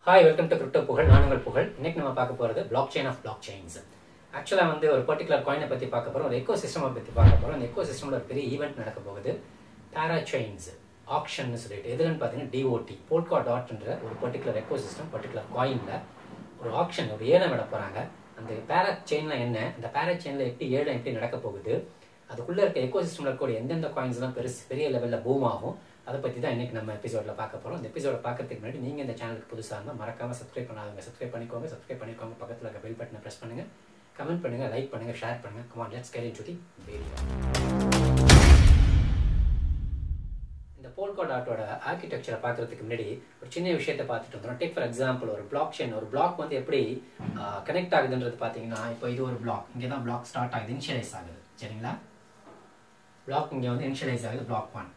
Hi welcome to crypto புகழ் நான் உங்கள் புகழ் இன்னைக்கு நம்ம பார்க்க போகிறது blockchain of blockchains ஆக்சுவலாக வந்து ஒரு பர்டிகுலர் காயினை பற்றி பார்க்க போகிறோம் ஒரு எக்கோ சிஸ்டமை பற்றி பார்க்க போகிறோம் அந்த எக்கோ சிஸ்டமில் ஒரு பெரிய ஈவெண்ட் நடக்க போகுது பேரா செயின்ஸ் ஆப்ஷன் சொல்லிட்டு எதுலன்னு பார்த்தீங்கன்னா டிஓடி போட்கா டாட்ன்ற ஒரு பர்டிகுலர் எக்கோ சிஸ்டம் பர்டிகுலர் காயினில் ஒரு ஆப்ஷன் ஒரு ஏலம் விட போகிறாங்க அந்த பேரா செயினில் என்ன அந்த பேரா செயினில் எப்படி ஏலம் எப்படி நடக்க போகுது அதுக்குள்ளே இருக்க எக்கோ சிஸ்டமில் இருக்கக்கூடிய எந்தெந்த காயின்ஸ்லாம் பெருசு பெரிய லெவலில் பூம் ஆகும் அதை பற்றி தான் இன்றைக்கி நம்ம எபிசோடில் பார்க்க போகிறோம் இந்த எபிசோட பார்க்கறதுக்கு முன்னாடி நீங்கள் இந்த சேனலுக்கு புதுசாக இருந்தால் மறக்காமல் சப்ஸ்கிரைப் பண்ணாதவங்க சப்ஸ்கிரைப் பண்ணிக்கோங்க சப்ஸ்கிரைப் பண்ணிக்கோங்க பக்கத்தில் இருக்க பெல் பட்டனை ப்ரெஸ் பண்ணுங்கள் கமெண்ட் பண்ணுங்கள் லைக் பண்ணுங்கள் ஷேர் பண்ணுங்கள் come on let's carry to the video இந்த போல்கோ டாட்டோட ஆர்கிடெக்சரை பார்க்கறதுக்கு முன்னாடி ஒரு சின்ன விஷயத்தை பார்த்துட்டு வந்துடும் டேக் ஃபார் எக்ஸாம்பிள் ஒரு பிளாக் செயின் ஒரு பிளாக் வந்து எப்படி கனெக்ட் ஆகுதுன்றது பார்த்தீங்கன்னா இப்போ இது ஒரு பிளாக் இங்கே தான் பிளாக் ஸ்டார்ட் ஆகுது இனிஷியலைஸ் ஆகுது சரிங்களா பிளாக் இங்கே வந்து இனிஷியலைஸ் ஆகுது பிளாக் ஒன்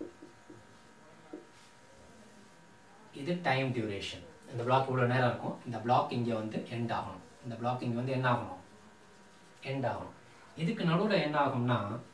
இது டைம் டியூரேஷன் இந்த பிளாக் இவ்வளோ நேரம் இருக்கும் இந்த பிளாக் இங்கே வந்து எண்ட் ஆகணும் இந்த பிளாக் இங்கே வந்து என்ன ஆகணும் எண்ட் ஆகணும் இதுக்கு நடுவில் என்ன ஆகும்னா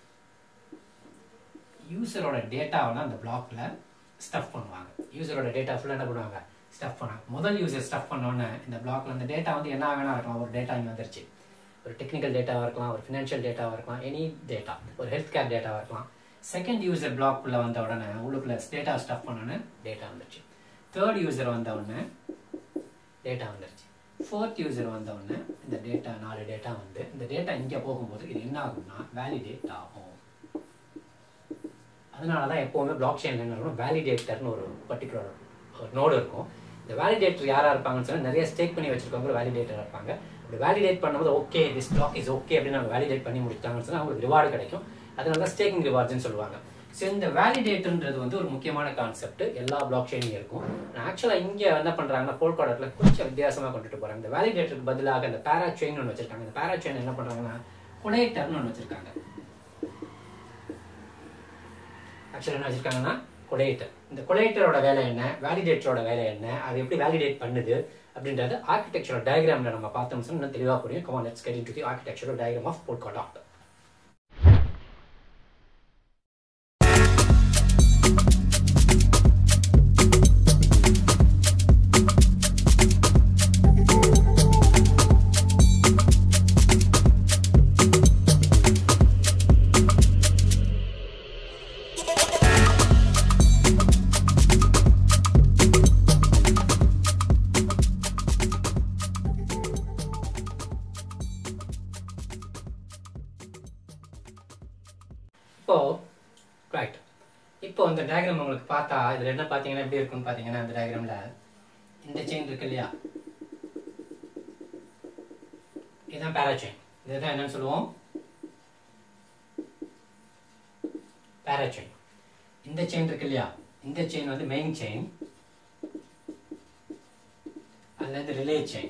யூசரோட டேட்டாவை அந்த பிளாக்ல ஸ்டஃப் பண்ணுவாங்க யூசரோட டேட்டா ஃபுல்லாக என்ன பண்ணுவாங்க ஸ்டஃப் பண்ணாங்க முதல் யூசர் ஸ்டஃப் பண்ணோன்னே இந்த பிளாக்ல அந்த டேட்டா வந்து என்ன வேணா இருக்கலாம் ஒரு டேட்டா இங்கே வந்துருச்சு ஒரு டெக்னிக்கல் டேட்டாவாக இருக்கலாம் ஒரு ஃபினான்ஷியல் டேட்டாவாக இருக்கலாம் எனி டேட்டா ஒரு ஹெல்த் கேர் டேட்டாவாக இருக்கலாம் செகண்ட் யூசர் பிளாக்குள்ளே வந்த உடனே உள்ளுக்குள்ள டேட்டா ஸ்டஃப் பண்ணோன்னே டேட்டா வந்துருச்சு தேர்ட் யூசர் வந்த உடனே டேட்டா வந்துருச்சு ஃபோர்த் யூசர் வந்த உடனே இந்த டேட்டா நாலு டேட்டா வந்து இந்த டேட்டா இங்கே போகும்போது இது என்ன ஆகும்னா வேலிடேட் ஆகும் அதனால தான் எப்போவுமே பிளாக் செயினில் என்ன இருக்கும் வேலிடேட்டர்னு ஒரு பர்டிகுலர் ஒரு நோடு இருக்கும் இந்த வேலிடேட்டர் யாராக இருப்பாங்கன்னு சொன்னால் நிறைய ஸ்டேக் பண்ணி வச்சிருக்கவங்க வேலிடேட்டர் இருப்பாங்க அப்படி வேலிடேட் பண்ணும்போது okay this block is okay அப்படின்னு அவங்க வேலிடேட் பண்ணி முடிச்சிட்டாங்கன்னு சொன்னால் அவங்களுக்கு ரிவார்டு கிடைக்கும் அதனால தான் ஸ்டேக்கிங் ரிவார்ட்ஸ்னு சொல்லுவாங்க ஸோ இந்த வேலிடேட்டர்ன்றது வந்து ஒரு முக்கியமான கான்செப்ட் எல்லா பிளாக் செயின்லையும் இருக்கும் ஆக்சுவலாக இங்கே என்ன பண்ணுறாங்கன்னா போல்காடத்தில் கொஞ்சம் வித்தியாசமாக கொண்டுட்டு போகிறாங்க இந்த வேலிடேட்டருக்கு பதிலாக இந்த பேரா செயின் ஒன்று வச்சிருக்காங்க இந்த பேரா செயின் என்ன பண்ணுறாங்கன்னா கொலேட்டர்னு ஒன்று வச்சிருக்காங்க ஆக்சுவலாக என்ன வச்சிருக்காங்கன்னா கொலேட்டர் இந்த கொலேட்டரோட வேலை என்ன வேலிடேட்டரோட வேலை என்ன அது எப்படி வேலிடேட் பண்ணுது அப்படின்றது ஆர்கிடெக்சரல் டயக்ராம்ல நம்ம பார்த்தோம்னு சொன்னா இன்னும் தெளிவாக புரியும் come on let's get into the architectural diagram of Polkadot இப்போ ரைட் இப்போ இந்த டயக்ராம் உங்களுக்கு பார்த்தா இதுல என்ன பார்த்தீங்கன்னா எப்படி இருக்கும்னு பார்த்தீங்கன்னா இந்த டயக்ராம்ல இந்த செயின் இருக்கு இல்லையா இதுதான் பேரா செயின் இதுதான் என்னன்னு சொல்லுவோம் பேரா செயின் இந்த செயின் இருக்கு இல்லையா இந்த செயின் வந்து மெயின் செயின் அல்லது ரிலே செயின்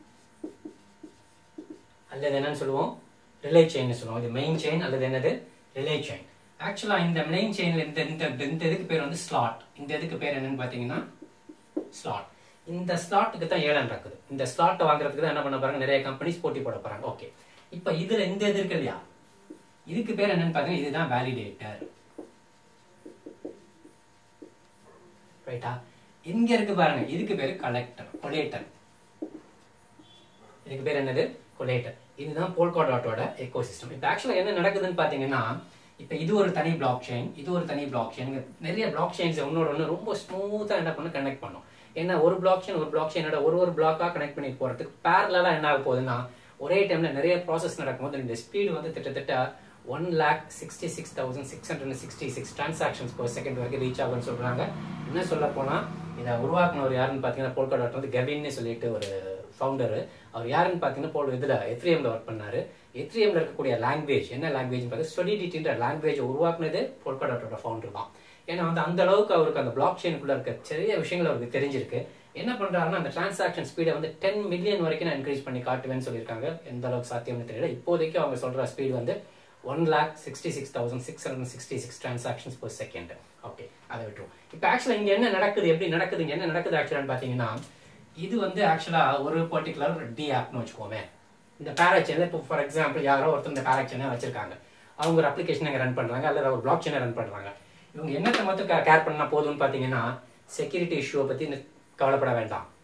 அல்லது என்னன்னு சொல்லுவோம் ரிலே செயின் சொல்லுவோம் இது மெயின் செயின் அல்லது என்னது ரிலே செயின் ஆக்சுவலா இந்த மெயின் செயின்ல இந்த இந்த இந்த இதுக்கு பேர் வந்து ஸ்லாட் இந்த இதுக்கு பேர் என்னன்னு பாத்தீங்கன்னா ஸ்லாட் இந்த ஸ்லாட்டுக்கு தான் ஏலம் நடக்குது இந்த ஸ்லாட் வாங்குறதுக்கு தான் என்ன பண்ண போறாங்க நிறைய கம்பெனிஸ் போட்டி போட போறாங்க ஓகே இப்போ இதுல இந்த இது இருக்கு இல்லையா இதுக்கு பேர் என்னன்னு பாத்தீங்கன்னா இதுதான் வேலிடேட்டர் ரைட்டா இங்க இருக்கு பாருங்க இதுக்கு பேரு கலெக்டர் கொலேட்டர் இதுக்கு பேர் என்னது கொலேட்டர் இதுதான் போல்கா டாட்டோட எக்கோ சிஸ்டம் இப்போ ஆக்சுவலாக என்ன நடக்குதுன்னு பார்த்தீங்கன்னா இப்போ இது ஒரு தனி பிளாக் செயின் இது ஒரு தனி பிளாக் செயின் நிறைய பிளாக் செயின்ஸ் ஒன்னோட ஒன்று ரொம்ப ஸ்மூத்தாக என்ன பண்ண கனெக்ட் பண்ணும் ஏன்னா ஒரு பிளாக் செயின் ஒரு பிளாக் செயினோட ஒரு ஒரு பிளாக்காக கனெக்ட் பண்ணி போகிறதுக்கு பேரலாக என்ன ஆக போகுதுன்னா ஒரே டைம்ல நிறைய ப்ராசஸ் நடக்கும்போது இந்த ஸ்பீடு வந்து கிட்டத்தட்ட one lakh sixty six thousand six hundred sixty six transactions per second வரைக்கும் ரீச் ஆகும்னு சொல்றாங்க என்ன சொல்ல போனா இதை உருவாக்குனவர் யாருன்னு பார்த்தீங்கன்னா போல்கா டாட் வந்து கெவின்னு சொல்லிட்டு ஒரு ஃபவுண்டர் அவர் யாருன்னு பார்த்தீங்கன்னா போல் இதில் எத்ரியம்ல ஒர்க் பண்ணாரு எத்ரியம்ல இருக்கக்கூடிய லாங்குவேஜ் என்ன லாங்குவேஜ் பார்த்து ஸ்டொடிடின்ற லாங்குவேஜ் உருவாக்குனது போல்கா டாட்டோட ஃபவுண்டர் தான் ஏன்னா வந்து அந்த அளவுக்கு அவருக்கு அந்த பிளாக் செயினுக்குள்ள இருக்க நிறைய விஷயங்கள் அவருக்கு தெரிஞ்சிருக்கு என்ன பண்றாருன்னா அந்த டிரான்சாக்ஷன் ஸ்பீடை வந்து டென் மில்லியன் வரைக்கும் நான் இன்க்ரீஸ் பண்ணி காட்டுவேன்னு சொல்லியிருக்காங்க எந்த அளவுக்கு சாத்தியம்னு தெரியல இப்போதைக்கு அவங்க சொல்ற ஸ்பீட் வந்து one lakh sixty six thousand six hundred sixty six transactions per second okay அதை விட்டுரும் இப்போ ஆக்சுவலாக இங்கே என்ன நடக்குது எப்படி நடக்குது இங்க என்ன நடக்குது ஆக்சுவலான்னு பார்த்தீங்கன்னா இது வந்து ஆக்சுவலாக ஒரு பர்டிகுலர் டி ஆப்னு வச்சுக்கோமே இந்த பேராச்சேனில் இப்போ ஃபார் எக்ஸாம்பிள் யாரோ ஒருத்தர் இந்த பேராச்சேனை வச்சிருக்காங்க அவங்க ஒரு அப்ளிகேஷன் அங்கே ரன் பண்ணுறாங்க அல்லது ஒரு பிளாக் செயினை ரன் பண்ணுறாங்க இவங்க என்னத்தை மட்டும் கேர் பண்ணா போதும்னு பார்த்தீங்கன்னா செக்யூரிட்டி இஷ்யூவை பற்றி கவலைப்பட வேண்டாம்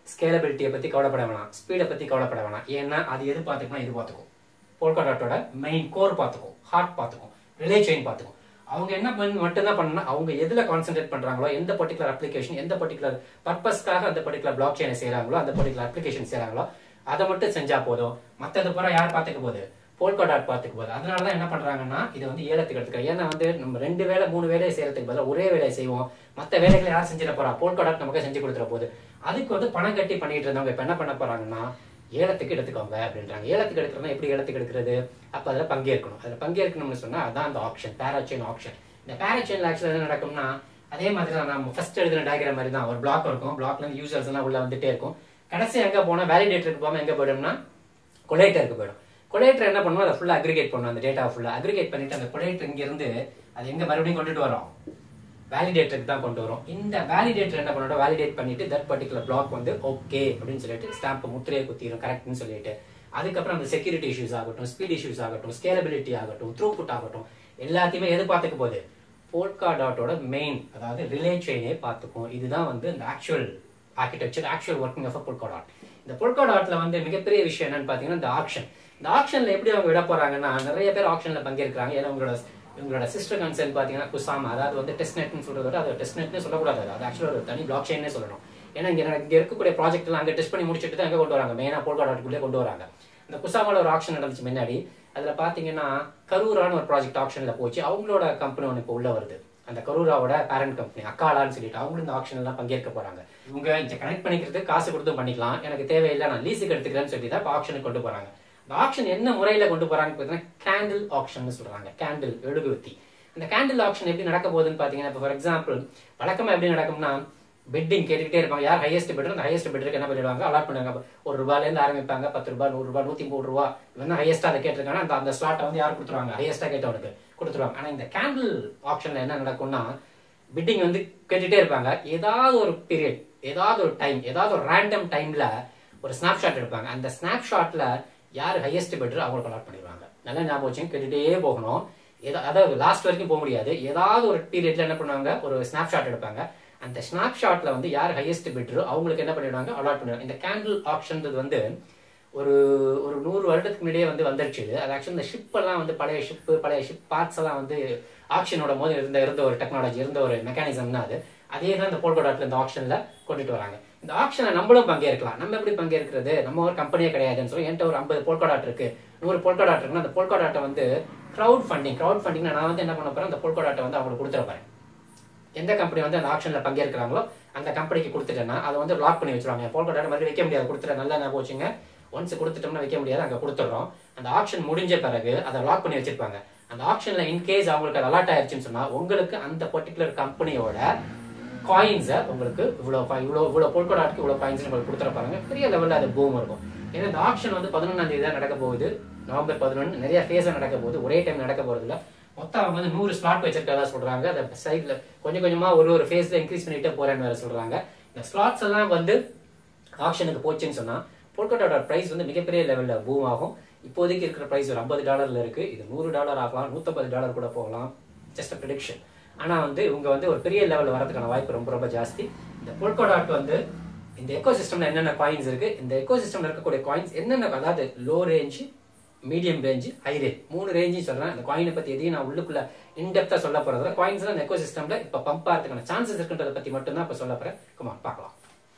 ஸ்கேலபிலிட்டியை பற்றி கவலைப்பட வேணாம் ஸ்பீடை பற்றி கவலைப்பட வேணாம் ஏன்னா அது எது பார்த்துக்கணும் இது பார்த்துக்கும் போல்கா டாட்டோட மெயின் கோர் பார்த்துக்கும் ஹார்ட் பார்த்துக்கும் ரிலே செயின் பார்த்துக்கும் அவங்க என்ன பண்ண மட்டும்தான் பண்ணா அவங்க எதுல கான்சென்ட்ரேட் பண்றாங்களோ எந்த பர்டிகுலர் அப்ளிகேஷன் எந்த பர்டிகுலர் பர்பஸ்க்காக அந்த பர்டிகுலர் பிளாக் செயினை செய்யறாங்களோ அந்த பர்டிகுலர் அப்ளிகேஷன் செய்யறாங்களோ அதை மட்டும் செஞ்சா போதும் மத்தது பூரா யார் பார்த்துக்க போகுது போல்கா டாட் பார்த்துக்க போகுது அதனால தான் என்ன பண்றாங்கன்னா இதை வந்து ஏலத்துக்கு எடுத்துக்க ஏன்னா வந்து நம்ம ரெண்டு வேலை மூணு வேலையை செய்யறதுக்கு பதிலாக ஒரே வேலையை செய்வோம் மற்ற வேலைகளை யார் செஞ்சிட போறா போல்கா டாட் நமக்கு செஞ்சு கொடுத்துற போகுது அதுக்கு வந்து பணம் கட்டி பண்ணிட்டு இருந்தவங்க இப்ப என்ன பண்ண போறாங்கன்னா ஏலத்துக்கு எடுத்துக்கோங்க அப்படின்றாங்க ஏலத்துக்கு எடுக்கிறதா எப்படி ஏலத்துக்கு எடுக்கிறது அப்ப அதுல பங்கேற்கணும் அதுல பங்கேற்கணும்னு சொன்னா அதான் அந்த ஆப்ஷன் பேராச்சைன் ஆப்ஷன் இந்த பேராச்சைன்ல ஆக்சுவலா என்ன நடக்கும்னா அதே மாதிரி தான் நம்ம ஃபர்ஸ்ட் எழுதின டயக்ராம் மாதிரி தான் ஒரு பிளாக் இருக்கும் பிளாக்ல இருந்து யூசர்ஸ் எல்லாம் உள்ள வந்துட்டே இருக்கும் கடைசி எங்க போனா வேலிடேட்டருக்கு போகாம எங்க போயிடும்னா கொலேட்டருக்கு போயிடும் கொலேட்டர் என்ன பண்ணுவோம் அதை ஃபுல்லா அக்ரிகேட் பண்ணுவோம் அந்த டேட்டா ஃபுல்லா அக்ரிகேட் பண்ணிட்டு அந்த கொலேட்டர் இங்க இருந்து அது எங்க மறுபடியும் கொண்டுட்டு வரோம் வேலிடேட்டருக்கு தான் கொண்டு வரும் இந்த வேலிடேட்டர் என்ன பண்ணோம் வேலிடேட் பண்ணிட்டு தட் பர்டிகுலர் பிளாக் வந்து ஓகே அப்படின்னு சொல்லிட்டு ஸ்டாம்ப் முத்திரையை குத்திடும் கரெக்ட்னு சொல்லிட்டு அதுக்கப்புறம் அந்த செக்யூரிட்டி இஷ்யூஸ் ஆகட்டும் ஸ்பீட் இஷ்யூஸ் ஆகட்டும் ஸ்கேலபிலிட்டி ஆகட்டும் த்ரூபுட் ஆகட்டும் எல்லாத்தையுமே எது பார்த்துக்க போகுது போல்கா டாட்டோட மெயின் அதாவது ரிலே செயினே பார்த்துக்கும் இதுதான் வந்து இந்த actual architecture actual working of Polkadot இந்த போல்கா டாட்ல வந்து மிகப்பெரிய விஷயம் என்னன்னு பாத்தீங்கன்னா இந்த ஆக்ஷன் இந்த ஆக்ஷன்ல எப்படி அவங்க விட போறாங்கன்னா நிறைய பேர் ஆக்ஷன்ல பங்கேற்கிறாங்க ஏன்னா உங்களோட இவங்களோட சிஸ்டர் கன்சர்ன் பாத்தீங்கன்னா குசாமா அதாவது வந்து டெஸ்ட் நெட்னு சொல்றத விட அது டெஸ்ட் நெட்னு சொல்லக்கூடாது அது ஆக்சுவலாக ஒரு தனி பிளாக் செயின்னே சொல்லணும் ஏன்னா இங்க இங்க இருக்கக்கூடிய ப்ராஜெக்ட் எல்லாம் அங்க டெஸ்ட் பண்ணி முடிச்சுட்டு தான் எங்க கொண்டு வராங்க மெயினா போல்கா டாட்டுக்குள்ளே கொண்டு வராங்க இந்த குசாமால ஒரு ஆக்ஷன் நடந்துச்சு முன்னாடி அதுல பாத்தீங்கன்னா கரூரான்னு ஒரு ப்ராஜெக்ட் ஆக்ஷன்ல போச்சு அவங்களோட கம்பெனி ஒன்று இப்போ உள்ள வருது அந்த கரூராவோட பேரண்ட் கம்பெனி அக்காலான்னு சொல்லிட்டு அவங்களும் இந்த ஆக்ஷன் எல்லாம் பங்கேற்க போறாங்க இவங்க இங்க கனெக்ட் பண்ணிக்கிறதுக்கு காசு கொடுத்தும் பண்ணிக்கலாம் எனக்கு தேவையில்லை நான் லீஸுக்கு எடுத்துக்கிறேன்னு சொல்லி தான் இப்போ ஆக்ஷனுக்கு கொண்டு போறாங்க இந்த ஆக்ஷன் என்ன முறையில கொண்டு போறாங்க பார்த்தீங்கன்னா கேண்டில் ஆக்ஷன் சொல்றாங்க கேண்டில் மெழுகுவத்தி இந்த கேண்டில் ஆக்ஷன் எப்படி நடக்க போகுதுன்னு பாத்தீங்கன்னா இப்போ ஃபார் எக்ஸாம்பிள் வழக்கமா எப்படி நடக்கும்னா பெட்டிங் கேட்டுக்கிட்டே இருப்பாங்க யார் ஹையஸ்ட் பெட்டர் அந்த ஹையஸ்ட் பெட்டருக்கு என்ன பண்ணிடுவாங்க அலாட் பண்ணுவாங்க ஒரு ரூபாயில இருந்து ஆரம்பிப்பாங்க பத்து ரூபாய் நூறு ரூபாய் நூத்தி மூணு ரூபா இவன் ஹையஸ்டா அதை கேட்டிருக்காங்க அந்த அந்த ஸ்லாட்டை வந்து யார் கொடுத்துருவாங்க ஹையஸ்டா கேட்டவனுக்கு கொடுத்துருவாங்க ஆனா இந்த கேண்டில் ஆப்ஷன்ல என்ன நடக்கும்னா பிட்டிங் வந்து கேட்டுட்டே இருப்பாங்க ஏதாவது ஒரு பீரியட் ஏதாவது ஒரு டைம் ஏதாவது ஒரு ரேண்டம் டைம்ல ஒரு ஸ்னாப்ஷாட் எடுப்பாங்க அந்த ஸ்னாப்ஷாட்ல யார் ஹையஸ்ட் பெட்டர் அவங்களுக்கு அலாட் பண்ணிடுவாங்க நல்லா ஞாபகம் வச்சுங்க கேட்டுட்டே போகணும் ஏதா அதாவது லாஸ்ட் வரைக்கும் போக முடியாது ஏதாவது ஒரு பீரியட்ல என்ன பண்ணுவாங்க ஒரு ஸ்னாப்ஷாட் எடுப்பாங்க அந்த ஸ்னாப்ஷாட்ல வந்து யார் ஹையஸ்ட் பெட்டரோ அவங்களுக்கு என்ன பண்ணிடுவாங்க அலாட் பண்ணிடுவாங்க இந்த கேண்டில் ஆப்ஷன்றது வந்து ஒரு ஒரு நூறு வருடத்துக்கு முன்னாடியே வந்து வந்துருச்சு இது. அது ஆக்சுவலி இந்த ஷிப் எல்லாம் வந்து பழைய ஷிப் பழைய ஷிப் பார்ட்ஸ் எல்லாம் வந்து ஆக்ஷனோட போது இருந்த இருந்த ஒரு டெக்னாலஜி இருந்த ஒரு மெக்கானிசம் தான் அது அதே தான் இந்த போல்கோடாட்ல இந்த ஆப்ஷன்ல கொண்டுட்டு வராங்க இந்த ஆப்ஷனை நம்மளும் பங்கேற்கலாம் நம்ம எப்படி பங்கேற்கிறது நம்ம ஒரு கம்பெனியே கிடையாதுன்னு சொல்லி என்கிட்ட ஒரு ஐம்பது போல்கோடாட் இருக்கு நூறு போல்கோடாட் இருக்குன்னா அந்த போல்கோடாட்டை வந்து க்ரௌட் ஃபண்டிங் க்ரௌட் ஃபண்டிங் நான் வந்து என்ன பண்ண போறேன் அந்த போல்கோடாட்டை வந்து அவங்களுக்கு கொடுத்துட போறேன் எந்த கம்பெனி வந்து அந்த ஆப்ஷன்ல பங்கேற்கிறாங்களோ அந்த கம்பெனிக்கு கொடுத்துட்டேன்னா அதை வந்து லாக் பண்ணி வச்சிருவாங்க போல்கோடாட் மாதிரி வைக்க முடியாது கொடுத்துட்டு நல்லா ஞாபகம் வச்சுங்க ஒன்ஸ் கொடுத்துட்டோம்னா வைக்க முடியாது அங்க கொடுத்துட்றோம் அந்த ஆப்ஷன் முடிஞ்ச பிறகு அதை லாக் பண்ணி வச்சிருப்பாங்க அந்த ஆப்ஷன்ல இன்கேஸ் அவங்களுக்கு அது அலாட் ஆயிருச்சுன்னு சொன்னா உங்களுக்கு அந்த பர்டிகுலர் கம்பெனியோட காயின்ஸை உங்களுக்கு இவ்வளோ coin- இவ்வளோ இவ்வளோ போல்கோடாட்க்கு இவ்வளோ காயின்ஸ் உங்களுக்கு கொடுத்துட பாருங்க பெரிய லெவலில் அது பூம் இருக்கும் ஏன்னா இந்த ஆப்ஷன் வந்து பதினொன்றாம் தேதி தான் நடக்க போகுது நவம்பர் பதினொன்று நிறைய ஃபேஸாக நடக்க போகுது ஒரே டைம் நடக்க போகிறது இல்ல மொத்தம் அவங்க வந்து நூறு ஸ்லாட் வச்சிருக்கதா சொல்றாங்க அந்த சைட்ல கொஞ்சம் கொஞ்சமா ஒரு ஒரு ஃபேஸ்ல இன்க்ரீஸ் பண்ணிட்டே போறேன்னு வேற சொல்றாங்க இந்த ஸ்லாட்ஸ் எல்லாம் வந்து ஆப்ஷனுக்கு போச்சுன்னு சொன்னா போல்கோட்டோட பிரைஸ் வந்து மிகப்பெரிய லெவல்ல பூம் ஆகும் இப்போதைக்கு இருக்கிற பிரைஸ் ஒரு ஐம்பது டாலர்ல இருக்கு இது நூறு டாலர் ஆகலாம் நூத்தம்பது டாலர் கூட போகலாம் ஜஸ்ட் ப்ரிடிக்ஷன் ஆனா வந்து இவங்க வந்து ஒரு பெரிய லெவல் வரதுக்கான வாய்ப்பு ரொம்ப ரொம்ப ஜாஸ்தி இந்த பொல்கோடாட் வந்து இந்த எக்கோ சிஸ்டம்ல என்னென்ன காயின்ஸ் இருக்கு இந்த எக்கோ சிஸ்டம்ல இருக்கக்கூடிய காயின்ஸ் என்னென்ன அதாவது low range medium range high range மூணு ரேஞ்சும் சொல்றேன் அந்த காயினை பத்தி எதையும் நான் உள்ளுக்குள்ள இன்டெப்தா சொல்ல போறது காயின்ஸ் அந்த எக்கோ சிஸ்டம்ல இப்ப பம்ப் ஆகிறதுக்கான சான்சஸ் இருக்குன்றத பத்தி மட்டும் தான் இப்ப சொல்ல போறேன் குமா பார்க்கலாம்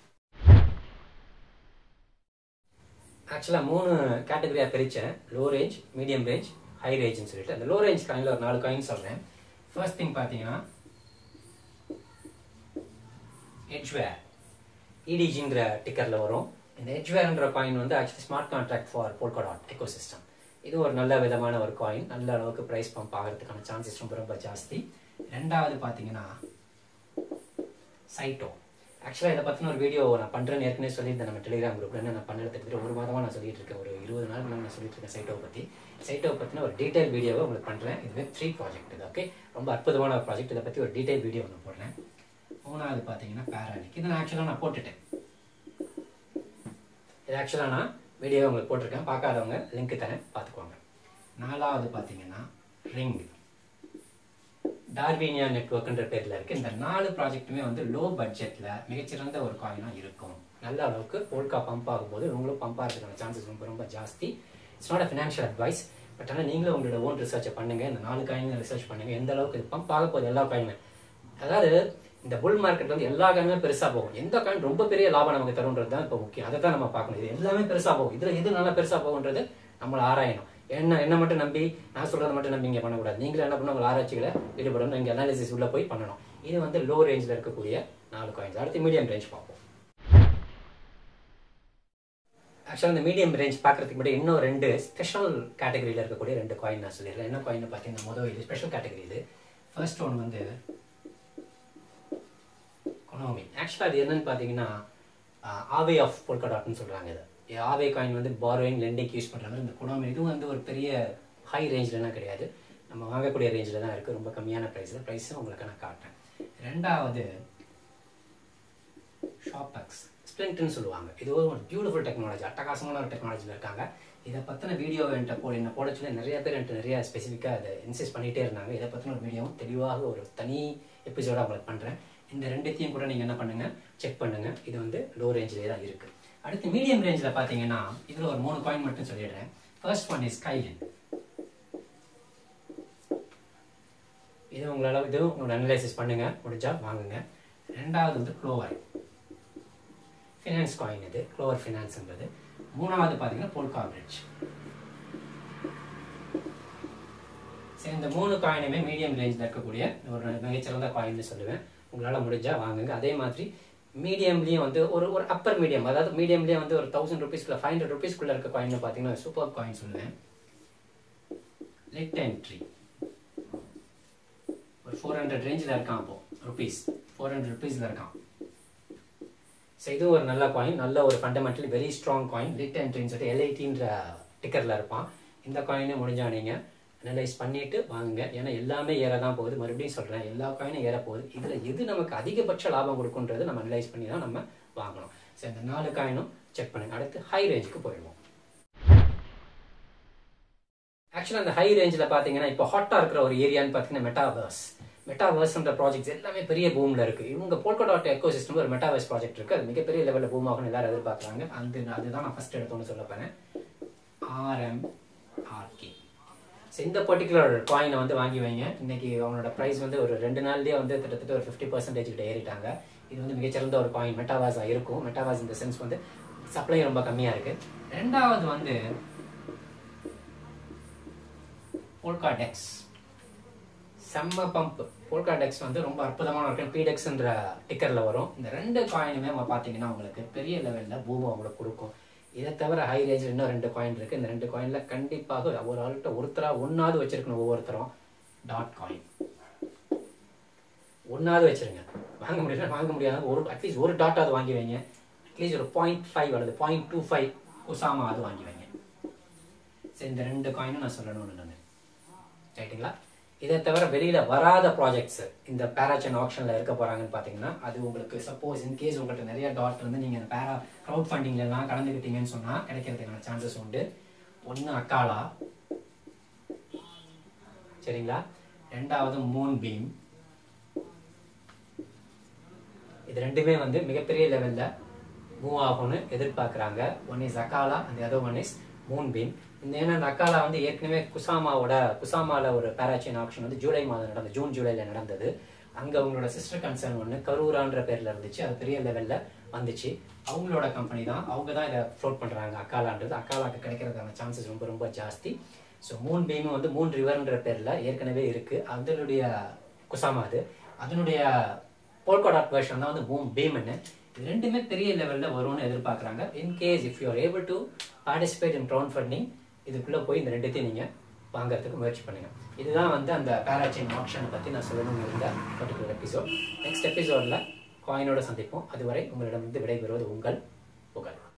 ஆக்சுவலாக மூணு கேட்டகரியாக பிரித்தேன் low range medium range high ரேஞ்ச்னு சொல்லிட்டு அந்த லோ ரேஞ்ச் காயினில் ஒரு நாலு காயின் சொல்கிறேன் ஃபர்ஸ்ட் திங் பார்த்தீங்கன்னா எட்ஜ்வேர் இடிஜிங்கிற டிக்கரில் வரும் இந்த எட்ஜ்வேர்ன்ற காயின் வந்து actually smart contract for Polkadot ecosystem இது ஒரு நல்ல விதமான ஒரு காயின் நல்ல அளவுக்கு ப்ரைஸ் பம்ப் ஆகிறதுக்கான சான்சஸ் ரொம்ப ரொம்ப ஜாஸ்தி ரெண்டாவது பார்த்தீங்கன்னா சைட்டோ ஆக்சுவலாக இதை பற்றின ஒரு வீடியோ நான் பண்ணுறேன்னு ஏற்கனவே சொல்லியிருந்தேன் நம்ம டெலிகிராம் குரூப்ல நான் பண்ணுறது கிட்டத்தட்ட ஒரு மாதமாக நான் சொல்லிட்டு இருக்கேன் ஒரு இருபது நாள் நான் சொல்லிட்டு இருக்கேன் சைட்டோவை பற்றி சைட்டோவை பற்றின ஒரு டீடைல் வீடியோவை உங்களுக்கு பண்ணுறேன் இது வெப் த்ரீ ப்ராஜெக்ட் இது ஓகே ரொம்ப அற்புதமான ஒரு ப்ராஜெக்ட் இதை பற்றி ஒரு டீடைல் வீடியோ ஒன்று போடுறேன் மூணாவது பார்த்தீங்கன்னா பேரானிக் இது நான் ஆக்சுவலாக நான் போட்டுட்டேன் இது ஆக்சுவலாக நான் வீடியோ உங்களுக்கு போட்டிருக்கேன் பார்க்காதவங்க லிங்க் தரேன் பார்த்துக்கோங்க நாலாவது பார்த்தீங்கன்னா ரிங் டார்வினியா நெட்ஒர்க்ன்ற பேர்ல இருக்கு இந்த நாலு ப்ராஜெக்ட்டுமே வந்து லோ பட்ஜெட்ல மிகச்சிறந்த ஒரு காயினா இருக்கும் நல்ல அளவுக்கு போல்கா பம்ப் ஆகும்போது உங்களும் பம்ப் ஆகிறதுக்கான சான்சஸ் ரொம்ப ரொம்ப ஜாஸ்தி it's not a financial advice but ஆனால் நீங்களும் உங்களோட ஓன் ரிசர்ச்சை பண்ணுங்க இந்த நாலு காயின் ரிசர்ச் பண்ணுங்க எந்த அளவுக்கு இது பம்ப் ஆக போகுது எல்லா காயினுமே அதாவது இந்த புல் மார்க்கெட் வந்து எல்லா காயினுமே பெருசா போகும் எந்த காயின் ரொம்ப பெரிய லாபம் நமக்கு தரும்ன்றது தான் இப்போ முக்கியம் அதை தான் நம்ம பார்க்கணும் இது எல்லாமே பெருசா போகும் இதுல எது நல்லா பெருசா போகுன்றது நம்மள ஆராயணும் என்ன என்ன மட்டும் நம்பி நான் சொல்றதை மட்டும் நம்பி இங்க பண்ணக்கூடாது நீங்களும் என்ன பண்ணணும் உங்கள் ஆராய்ச்சிகளை ஈடுபடணும் இங்க அனாலிசிஸ் உள்ள போய் பண்ணணும் இது வந்து லோ ரேஞ்சில் இருக்கக்கூடிய நாலு காயின்ஸ் அடுத்து மீடியம் ரேஞ்ச் பார்ப்போம் ஆக்சுவலாக இந்த மீடியம் ரேஞ்ச் பார்க்கறதுக்கு முன்னாடி இன்னும் ரெண்டு ஸ்பெஷல் கேட்டகரியில் இருக்கக்கூடிய ரெண்டு காயின் நான் சொல்லிடுறேன் என்ன காயின் பார்த்தீங்கன்னா முதல் இது ஸ்பெஷல் கேட்டகரி இது ஃபர்ஸ்ட் ஒன் வந்து கொனோமி ஆக்சுவலாக அது என்னன்னு பார்த்தீங்கன்னா ஆவே ஆஃப் பொல்கடாட்னு சொல்கிறாங்க இது ஆவே காயின் வந்து பாரோயிங் லெண்டிங் யூஸ் பண்ணுற மாதிரி இந்த கொனோமி இதுவும் வந்து ஒரு பெரிய ஹை ரேஞ்சிலலாம் கிடையாது நம்ம வாங்கக்கூடிய ரேஞ்சில் தான் இருக்குது ரொம்ப கம்மியான ப்ரைஸில் ப்ரைஸும் உங்களுக்கு நான் காட்டுறேன் ரெண்டாவது ஷாப்பக்ஸ் ஸ்பிளிண்ட்னு சொல்லுவாங்க இது ஒரு பியூட்டிஃபுல் டெக்னாலஜி அட்டகாசமான ஒரு டெக்னாலஜியில் இருக்காங்க இதை பற்றின வீடியோ என்கிட்ட போ என்ன போட சொல்லி நிறைய பேர் என்கிட்ட நிறைய ஸ்பெசிஃபிக்காக அதை இன்சிஸ்ட் பண்ணிகிட்டே இருந்தாங்க இதை பற்றின ஒரு வீடியோவும் தெளிவாக ஒரு தனி எபிசோடாக உங்களுக்கு பண்ணுறேன் இந்த ரெண்டுத்தையும் கூட நீங்கள் என்ன பண்ணுங்கள் செக் பண்ணுங்கள் இது வந்து லோ ரேஞ்சிலே தான் இருக்குது அடுத்து மீடியம் ரேஞ்சில் பார்த்தீங்கன்னா இதில் ஒரு மூணு காயின் மட்டும் சொல்லிடுறேன் ஃபர்ஸ்ட் ஒன் இஸ் கைலின் இது உங்களால் இது உங்களோட அனலைசிஸ் பண்ணுங்க முடிஞ்சா வாங்குங்க ரெண்டாவது வந்து க்ளோவர் ஃபினான்ஸ் காயின் இது க்ளோவர் ஃபினான்ஸ்ன்றது மூணாவது பார்த்தீங்கன்னா போல்கா பிரிட்ஜ் சரி இந்த மூணு காயினுமே மீடியம் ரேஞ்சில் இருக்கக்கூடிய ஒரு மிகச்சிறந்த காயின்னு சொல்லுவேன் உங்களால் முடிஞ்சா வாங்குங்க அதே மாதிரி மீடியம்லேயும் வந்து ஒரு ஒரு அப்பர் மீடியம் அதாவது மீடியம்லேயே வந்து ஒரு தௌசண்ட் ருபீஸ்க்குள்ள ஃபைவ் ஹண்ட்ரட் ருபீஸ்க்குள்ள இருக்க காயின் பார்த்தீங்கன்னா சூப்பர் காயின் சொல்லுவேன் லெட் என்ட்ரி ஒரு ஃபோர் ஹண்ட்ரட் ரேஞ்சில் இருக்கான் அப்போ ருபீஸ் ஃபோர் ஹண்ட்ரட் ருபீஸில் இருக்கான் ஸோ இது ஒரு நல்ல காயின் நல்ல ஒரு ஃபண்டமெண்டலி வெரி ஸ்ட்ராங் காயின் லிட் என்ட்ரின்னு சொல்லிட்டு எல்ஐடின்ற டிக்கரில் இருப்பான் இந்த காயினை முடிஞ்சா நீங்கள் அனலைஸ் பண்ணிட்டு வாங்குங்க ஏன்னா எல்லாமே ஏற தான் போகுது மறுபடியும் சொல்கிறேன் எல்லா காயினும் ஏற போகுது இதில் எது நமக்கு அதிகபட்ச லாபம் கொடுக்குன்றது நம்ம அனலைஸ் பண்ணி தான் நம்ம வாங்கணும் ஸோ இந்த நாலு காயினும் செக் பண்ணுங்க அடுத்து ஹை ரேஞ்சுக்கு போயிடுவோம் ஆக்சுவலாக அந்த ஹை ரேஞ்சில் பார்த்தீங்கன்னா இப்போ ஹாட்டாக இருக்கிற ஒரு ஏரியான்னு பார்த்தீங்கன்னா மெட்டாவர்ஸ் மெட்டாவர்ஸ்ன்ற ப்ராஜெக்ட்ஸ் எல்லாமே பெரிய பூமில் இருக்குது இவங்க போல்கோ டாட் எக்கோ சிஸ்டம் ஒரு மெட்டாவர்ஸ் ப்ராஜெக்ட் இருக்குது அது மிகப்பெரிய லெவலில் பூம் ஆகணும் எல்லாரும் எதிர்பார்க்குறாங்க அந்த அதுதான் நான் ஃபஸ்ட் எடுத்தோன்னு சொல்ல போகிறேன் ஆர்எம்ஆர்கே ஸோ இந்த பர்டிகுலர் காயினை வந்து வாங்கி வைங்க இன்னைக்கு அவனோட ப்ரைஸ் வந்து ஒரு ரெண்டு நாள்லேயே வந்து கிட்டத்தட்ட ஒரு ஃபிஃப்டி பர்சன்டேஜ் கிட்ட ஏறிட்டாங்க இது வந்து மிகச்சிறந்த ஒரு காயின் மெட்டாவாஸாக இருக்கும் மெட்டாவாஸ் இந்த சென்ஸ் வந்து சப்ளை ரொம்ப கம்மியாக இருக்குது ரெண்டாவது வந்து போல்கா டெக்ஸ் செம்ம பம்ப் போல்கா டெக்ஸ் வந்து ரொம்ப அற்புதமான இருக்கும் பீடெக்ஸ்ன்ற டிக்கரில் வரும் இந்த ரெண்டு காயினுமே நம்ம பார்த்தீங்கன்னா உங்களுக்கு பெரிய லெவலில் பூமி உங்களுக்கு கொடுக்கும் இதை தவிர ஹை ரேஞ்சில் இன்னும் ரெண்டு காயின் இருக்குது இந்த ரெண்டு காயினில் கண்டிப்பாக ஒரு ஆள்கிட்ட ஒருத்தராக ஒன்றாவது வச்சிருக்கணும் ஒவ்வொருத்தரும் டாட் காயின் ஒன்றாவது வச்சிருங்க வாங்க முடியல வாங்க முடியாத ஒரு அட்லீஸ்ட் ஒரு டாட்டாவது வாங்கி வைங்க அட்லீஸ்ட் ஒரு பாயிண்ட் ஃபைவ் அல்லது பாயிண்ட் டூ ஃபைவ் உசாமா அது வாங்கி வைங்க சரி இந்த ரெண்டு காயினும் நான் சொல்லணும்னு நான் ரைட்டுங்களா இதை தவிர வெளியில வராத ப்ராஜெக்ட்ஸ் இந்த பேராச்சன் ஆப்ஷன்ல இருக்க போறாங்கன்னு பாத்தீங்கன்னா அது உங்களுக்கு சப்போஸ் இன் கேஸ் உங்கள்கிட்ட நிறைய டாட் வந்து நீங்க பேரா க்ரௌட் ஃபண்டிங்ல எல்லாம் கலந்துக்கிட்டீங்கன்னு சொன்னா கிடைக்கிறதுக்கான சான்சஸ் உண்டு ஒன்னு அக்காலா சரிங்களா ரெண்டாவது மூன் பீம் இது ரெண்டுமே வந்து மிகப்பெரிய லெவல்ல மூவ் ஆகும்னு எதிர்பார்க்குறாங்க ஒன் இஸ் அக்காலா அந்த other one is Moonbeam இந்த ஏன்னா அந்த அக்காலா வந்து ஏற்கனவே குசாமாவோட குசாமால ஒரு பேராச்சின் ஆக்ஷன் வந்து ஜூலை மாதம் நடந்தது ஜூன் ஜூலைல நடந்தது அங்க அவங்களோட சிஸ்டர் கன்சர்ன் ஒன்று கரூரான்ற பேர்ல இருந்துச்சு அது பெரிய லெவல்ல வந்துச்சு அவங்களோட கம்பெனி தான் அவங்க தான் இதை ஃப்ளோட் பண்றாங்க அக்காலான்றது அக்காலாக்கு கிடைக்கிறதுக்கான சான்சஸ் ரொம்ப ரொம்ப ஜாஸ்தி ஸோ மூன் பீமும் வந்து மூன் ரிவர்ன்ற பேர்ல ஏற்கனவே இருக்கு அதனுடைய குசாமா அது அதனுடைய போல்கோடாட் வெர்ஷன் தான் வந்து மூன் பீம்னு இது ரெண்டுமே பெரிய லெவலில் வரும்னு எதிர்பார்க்குறாங்க in case if you are able to participate in crowdfunding இதுக்குள்ளே போய் இந்த ரெண்டுத்தையும் நீங்கள் வாங்குறதுக்கு முயற்சி பண்ணுங்கள் இதுதான் வந்து அந்த பேராச்சைன் ஆப்ஷனை பற்றி நான் சொல்லணும்னு இருந்த பர்டிகுலர் எபிசோட் நெக்ஸ்ட் எபிசோடில் காயினோட சந்திப்போம் அதுவரை உங்களிடமிருந்து விடைபெறுவது உங்கள் புகழ்